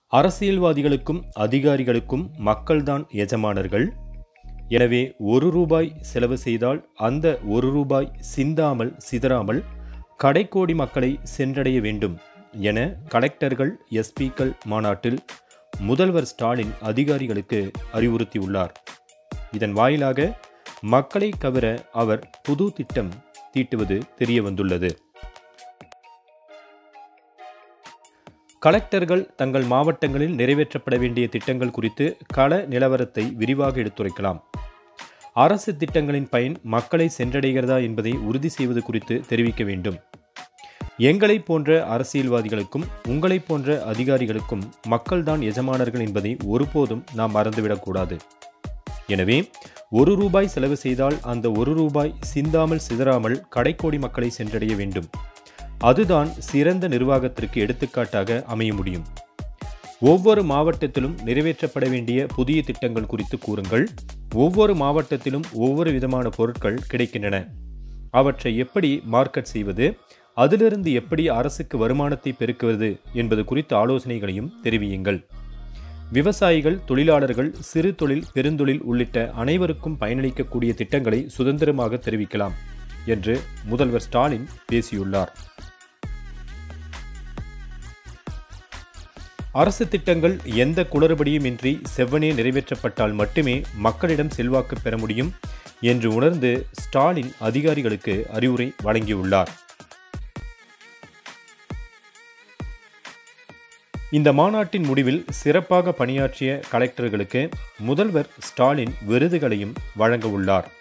அரசியல்வாதிகளுக்கும் அதிகாரிகளுக்கும் மக்கள்தான் எஜமானர்கள் எனவே ஒரு ரூபாய் செலவு செய்தால் அந்த ஒரு ரூபாய் சிந்தாமல் சிதறாமல் கடைக்கோடி மக்களை சென்றடைய வேண்டும் என கலெக்டர்கள் எஸ்பிக்கள் மாநாட்டில் முதல்வர் ஸ்டாலின் அதிகாரிகளுக்கு அறிவுறுத்தியுள்ளார் இதன் வாயிலாக மக்களை கவர அவர் புது திட்டம் தீட்டுவது தெரிய வந்துள்ளது கலெக்டர்கள் தங்கள் மாவட்டங்களில் நிறைவேற்றப்பட வேண்டிய திட்டங்கள் குறித்து கள நிலவரத்தை விரிவாக எடுத்துரைக்கலாம் அரசு திட்டங்களின் பயன் மக்களை சென்றடைகிறதா என்பதை உறுதி செய்வது குறித்து தெரிவிக்க வேண்டும் எங்களை போன்ற அரசியல்வாதிகளுக்கும் உங்களை போன்ற அதிகாரிகளுக்கும் மக்கள்தான் எஜமானர்கள் என்பதை ஒருபோதும் நாம் மறந்துவிடக்கூடாது எனவே ஒரு ரூபாய் செலவு செய்தால் அந்த ஒரு ரூபாய் சிந்தாமல் சிதறாமல் கடைக்கோடி மக்களை சென்றடைய வேண்டும் அதுதான் சிறந்த நிர்வாகத்திற்கு எடுத்துக்காட்டாக அமைய முடியும் ஒவ்வொரு மாவட்டத்திலும் நிறைவேற்றப்பட வேண்டிய புதிய திட்டங்கள் குறித்து கூறுங்கள் ஒவ்வொரு மாவட்டத்திலும் ஒவ்வொரு விதமான பொருட்கள் கிடைக்கின்றன அவற்றை எப்படி மார்க்கெட் செய்வது அதிலிருந்து எப்படி அரசுக்கு வருமானத்தை பெருக்குவது என்பது குறித்த ஆலோசனைகளையும் தெரிவியுங்கள் விவசாயிகள் தொழிலாளர்கள் சிறு தொழில் பெருந்தொழில் உள்ளிட்ட அனைவருக்கும் பயனளிக்கக்கூடிய திட்டங்களை சுதந்திரமாக தெரிவிக்கலாம் என்று முதல்வர் ஸ்டாலின் பேசியுள்ளார் அரசு திட்டங்கள் எந்த குளறுபடியும் இன்றி செவ்வனே நிறைவேற்றப்பட்டால் மட்டுமே மக்களிடம் செல்வாக்கு பெற முடியும் என்று உணர்ந்து ஸ்டாலின் அதிகாரிகளுக்கு அறிவுரை வழங்கியுள்ளார் இந்த மாநாட்டின் முடிவில் சிறப்பாக பணியாற்றிய கலெக்டர்களுக்கு முதல்வர் ஸ்டாலின் விருதுகளையும் வழங்க உள்ளார்